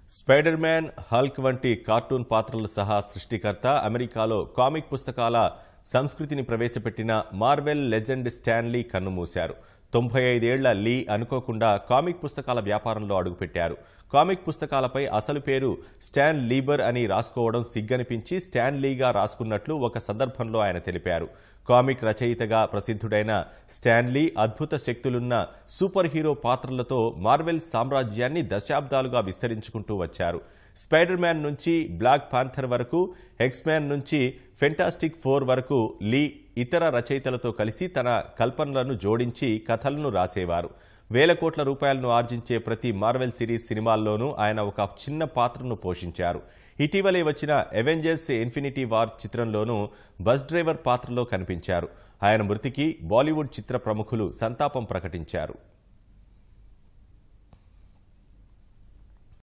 spider Man Hulk వంటి cartoon పాత్రలు సహా సృష్టికర్త అమెరికాలో కామిక్ పుస్తకాల సంస్కృతిని ప్రవేశపెట్టిన మార్వెల్ లెజెండ్ స్టాన్లీ కన్నుమూశారు తొంభై ఐదేళ్ల లీ అనుకోకుండా కామిక్ పుస్తకాల వ్యాపారంలో అడుగుపెట్టారు కామిక్ పుస్తకాలపై అసలు పేరు స్టాన్ లీబర్ అని రాసుకోవడం సిగ్గనిపించి స్టాన్ లీగా రాసుకున్నట్లు ఒక సందర్భంలో ఆయన తెలిపారు కామిక్ రచయితగా ప్రసిద్ధుడైన స్టాన్లీ అద్భుత శక్తులున్న సూపర్ హీరో పాత్రలతో మార్వెల్ సామ్రాజ్యాన్ని దశాబ్దాలుగా విస్తరించుకుంటూ వచ్చారు స్పైడర్ మ్యాన్ నుంచి బ్లాక్ పాంథర్ వరకు ఎక్స్మ్యాన్ నుంచి ఫెంటాస్టిక్ ఫోర్ వరకు లీ ఇతర రచయితలతో కలిసి తన కల్పనలను జోడించి కథలను రాసేవారు వేల కోట్ల రూపాయలను ఆర్జించే ప్రతి మార్వెల్ సిరీస్ సినిమాల్లోనూ ఆయన ఒక చిన్న పాత్రను పోషించారు ఇటీవలే వచ్చిన అవెంజర్స్ ఇన్ఫినిటీ వార్ చిత్రంలోనూ బస్ డ్రైవర్ పాత్రలో కనిపించారు ఆయన మృతికి బాలీవుడ్ చిత్ర ప్రముఖులు సంతాపం ప్రకటించారు